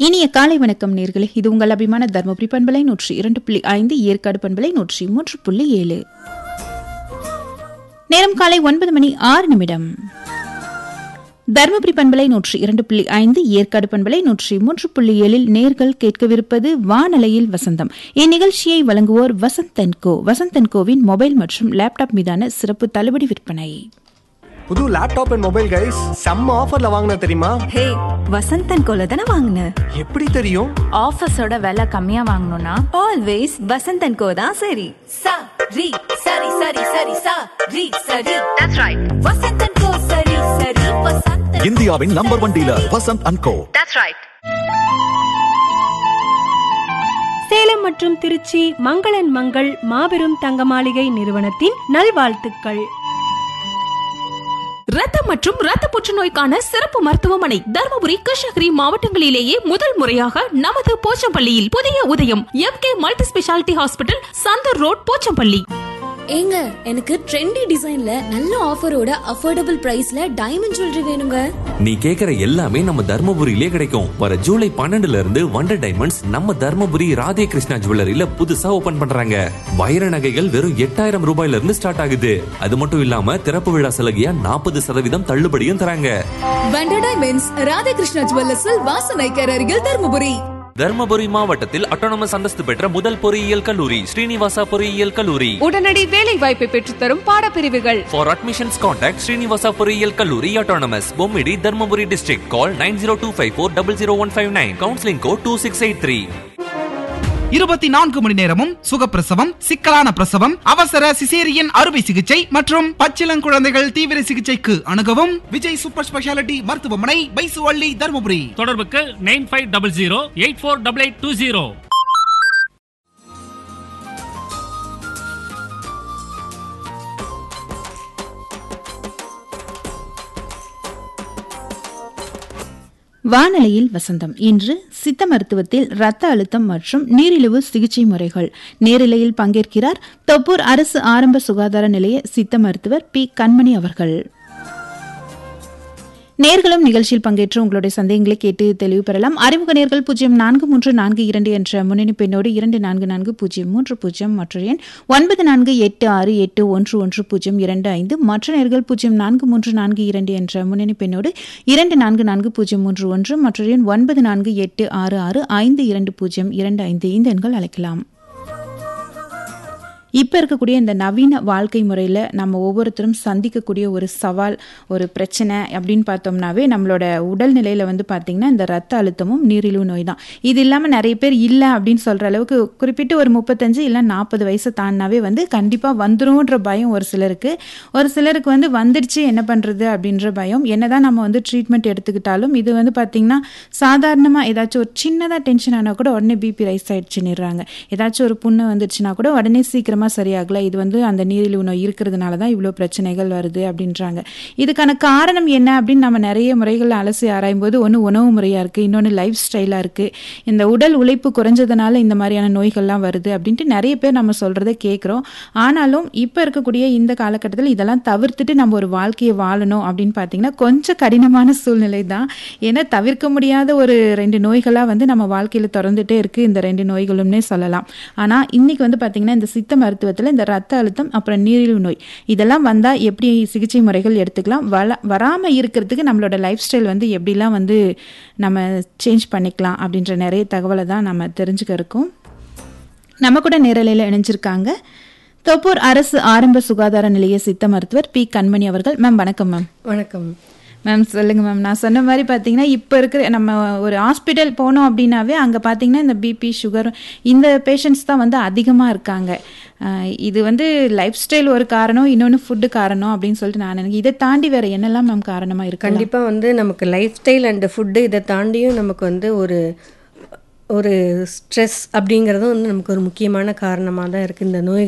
இனிய காலை வணக்கம் நேர்களே இது உங்கள் அபிமான தர்மபுரி பண்பலை நூற்றி இரண்டு புள்ளி ஐந்து ஏற்காடு பண்பலை நூற்றி மூன்று புள்ளி ஏழு நேரம் காலை ஒன்பது மணி ஆறு நிமிடம் தர்மபுரி பண்பலை நூற்றி இரண்டு புள்ளி ஐந்து ஏற்காடு பண்பலை நூற்றி மூன்று புள்ளி ஏழில் நேர்கள் கேட்கவிருப்பது வானலையில் வசந்தம் இந்நிகழ்ச்சியை வழங்குவோர் வசந்தன் கோ வசந்தன் கோவின் மொபைல் மற்றும் லேப்டாப் மீதான சிறப்பு தள்ளுபடி விற்பனை புது லேப்டாப் அண்ட் மொபைல் கைஸ் செம்ம ஆஃபர்ல வாங்கின தெரியுமா ஹே வசந்தன் கோல தானே வாங்கின எப்படி தெரியும் ஆஃபீஸோட விலை கம்மியா வாங்கணும்னா ஆல்வேஸ் வசந்தன் கோ தான் சரி sa ri sari sari sari sa ri sari that's right vasantan ko sari sari vasantan இந்தியாவின் number one dealer Vasanth and Co that's right Salem மற்றும் திருச்சி மங்களன் மங்கள் மாபெரும் தங்க மாளிகை நிறுவனத்தின் நல்வாழ்த்துக்கள் ரத்தம் மற்றும் ரத்த புற்றுநோய்க்கான சிறப்பு மருத்துவமனை தருமபுரி கிருஷ்ணகிரி மாவட்டங்களிலேயே முதல் முறையாக நமது போச்சம்பள்ளியில் புதிய உதயம் M K multi speciality hospital Chandar road Pochampalli ஏங்க எனக்கு ட்ரெண்டி டிசைன்ல நல்ல ஆஃபரோட அஃபோர்டபுள் பிரைஸ்ல டைமண்ட் ஜுவல்லரி வேணுங்க நீ கேக்குற எல்லாமே நம்ம தர்மபுரியிலே கிடைக்கும் வர ஜூலை பன்னெண்டுல இருந்து வண்டர் டைமண்ட்ஸ் நம்ம தர்மபுரி ராதே கிருஷ்ணா ஜுவல்லரியில புதுசா ஓபன் பண்றாங்க வைர நகைகள் வெறும் எட்டாயிரம் ரூபாயில இருந்து ஸ்டார்ட் ஆகுது அது மட்டும் இல்லாம திறப்பு விழா சலுகையா நாற்பது சதவீதம் தள்ளுபடியும் தராங்க வண்டர் டைமண்ட்ஸ் ராதாகிருஷ்ணா ஜுவல்லர்ஸில் வாசனைக்கர் அருகில் தர்மபுரி தர்மபுரி மாவட்டத்தில் அட்டானமஸ் அந்தஸ்து பெற்ற முதல் பொறியியல் கல்லூரி ஸ்ரீனிவாசா பொறியியல் கல்லூரி உடனடி வேலை வாய்ப்பை பெற்றுத்தரும் பாடப்பிரிவுகள் For admissions, contact Srinivasa பொறியியல் கல்லூரி Autonomous, Bommidi Dharmapuri district call nine zero two five four double zero one five nine counselling code two six eight three இருபத்தி நான்கு மணி நேரமும் சுகப்பிரசவம் சிக்கலான பிரசவம் அவசர சிசேரியன் அறுவை சிகிச்சை மற்றும் பச்சிளங்குழந்தைகள் தீவிர சிகிச்சைக்கு அணுகவும் விஜய் சூப்பர் ஸ்பெஷாலிட்டி மருத்துவமனை பைசுவள்ளி தருமபுரி தொடர்புக்கு nine five double zero eight four double eight two zero வானலையில் வசந்தம் இன்று சித்த மருத்துவத்தில் இரத்த அழுத்தம் மற்றும் நீரிழிவு சிகிச்சை முறைகள் நேரிலையில் பங்கேற்கிறார் தொப்பூர் அரசு ஆரம்ப சுகாதார நிலைய சித்த மருத்துவர் பி கண்மணி அவர்கள் நேர்களும் நிகழ்ச்சியில் பங்கேற்று உங்களுடைய சந்தேகங்களை கேட்டு தெளிவு பெறலாம் அறிமுக நேர்கள் பூஜ்ஜியம் நான்கு மூன்று நான்கு இரண்டு என்ற முன்னணி பெண்ணோடு இரண்டு நான்கு நான்கு பூஜ்ஜியம் மூன்று பூஜ்ஜியம் மற்ற எண் ஒன்பது நான்கு எட்டு ஆறு எட்டு ஒன்று ஒன்று பூஜ்ஜியம் இரண்டு ஐந்து மற்ற நேர்கள் பூஜ்ஜியம் நான்கு மூன்று நான்கு இரண்டு என்ற முன்னணி பெண்ணோடு இரண்டு நான்கு நான்கு பூஜ்ஜியம் மூன்று ஒன்று மற்ற எண் ஒன்பது நான்கு எட்டு ஆறு ஆறு ஐந்து இரண்டு பூஜ்ஜியம் இரண்டு ஐந்து இந்த எண்கள் அழைக்கலாம் இப்போ இருக்கக்கூடிய இந்த நவீன வாழ்க்கை முறையில் நம்ம ஒவ்வொருத்தரும் சந்திக்கக்கூடிய ஒரு சவால் ஒரு பிரச்சனை அப்படின்னு பார்த்தோம்னாவே நம்மளோட உடல்நிலையில் வந்து பார்த்திங்கன்னா இந்த ரத்த அழுத்தமும் நீரிழிவு நோய் தான் இது இல்லாமல் நிறைய பேர் இல்லை அப்படின்னு சொல்கிற அளவுக்கு குறிப்பிட்டு ஒரு முப்பத்தஞ்சு இல்லை நாற்பது வயசு தாண்டினாவே வந்து கண்டிப்பாக வந்துரும்ன்ற பயம் ஒரு சிலருக்கு ஒரு சிலருக்கு வந்து வந்துடுச்சு என்ன பண்ணுறது அப்படின்ற பயம் என்னதான் நம்ம வந்து ட்ரீட்மெண்ட் எடுத்துக்கிட்டாலும் இது வந்து பார்த்திங்கன்னா சாதாரணமாக ஏதாச்சும் ஒரு சின்னதாக டென்ஷன் ஆனால் கூட உடனே பிபி ரைஸ் ஆயிடுச்சுன்னுறாங்க ஏதாச்சும் ஒரு புண்ணு வந்துடுச்சுன்னா கூட உடனே சீக்கிரமாக சரியாகல இது வந்து அந்த நீரிழிவு நோய் இருக்கிறதுனால தான் இவ்வளோ பிரச்சனைகள் வருது அப்படின்றாங்க இதுக்கான காரணம் என்ன அப்படின்னு நம்ம நிறைய முறைகள் அலசி ஆராயும் போது ஒன்று உணவு முறையாக இருக்குது இன்னொன்று லைஃப் ஸ்டைலாக இருக்குது இந்த உடல் உழைப்பு குறைஞ்சதுனால இந்த மாதிரியான நோய்கள்லாம் வருது அப்படின்ட்டு நிறைய பேர் நம்ம சொல்கிறத கேட்குறோம் ஆனாலும் இப்போ இருக்கக்கூடிய இந்த காலகட்டத்தில் இதெல்லாம் தவிர்த்துட்டு நம்ம ஒரு வாழ்க்கையை வாழணும் அப்படின்னு பார்த்தீங்கன்னா கொஞ்சம் கடினமான சூழ்நிலை தான் ஏன்னா தவிர்க்க முடியாத ஒரு ரெண்டு நோய்களாக வந்து நம்ம வாழ்க்கையில் தொடர்ந்துட்டே இருக்குது இந்த ரெண்டு நோய்களும்னே சொல்லலாம் ஆனால் இன்னைக்கு வந்து பார்த்திங்கன்னா இந்த சித்த மருத்துவத்தில் இந்த ரத்த அழுத்தம் அப்புறம் நீரிழிவு நோய் இதெல்லாம் வந்தால் எப்படி சிகிச்சை முறைகள் எடுத்துக்கலாம் வள வராமல் இருக்கிறதுக்கு நம்மளோட லைஃப் ஸ்டைல் வந்து எப்படிலாம் வந்து நம்ம சேஞ்ச் பண்ணிக்கலாம் அப்படின்ற நிறைய தகவலை தான் நம்ம தெரிஞ்சுக்க இருக்கோம் நம்ம கூட நேரலையில் இணைஞ்சிருக்காங்க தொப்பூர் அரசு ஆரம்ப சுகாதார நிலைய சித்த மருத்துவர் பி கண்மணி அவர்கள் மேம் வணக்கம் மேம் வணக்கம் மேம் சொல்லுங்க மேம் நான் சொன்ன மாதிரி பார்த்தீங்கன்னா இப்போ இருக்கிற நம்ம ஒரு ஹாஸ்பிட்டல் போனோம் அப்படின்னாவே அங்கே பார்த்தீங்கன்னா இந்த பிபி சுகர் இந்த பேஷண்ட்ஸ் தான் வந்து அதிகமாக இருக்காங்க அஹ் இது வந்து லைஃப் ஸ்டைல் ஒரு காரணம் இன்னொன்று ஃபுட்டு காரணம் அப்படின்னு சொல்லிட்டு நான் நினைக்கிறேன் இதை தாண்டி வேற என்னெல்லாம் மேம் காரணமாக இருக்கு கண்டிப்பாக வந்து நமக்கு லைஃப் ஸ்டைல் அண்ட் ஃபுட்டு இதை தாண்டியும் நமக்கு வந்து ஒரு ஒரு ஸ்ட்ரெஸ் அப்படிங்கிறதும் வந்து நமக்கு ஒரு முக்கியமான காரணமாக தான் இருக்குது இந்த நோய்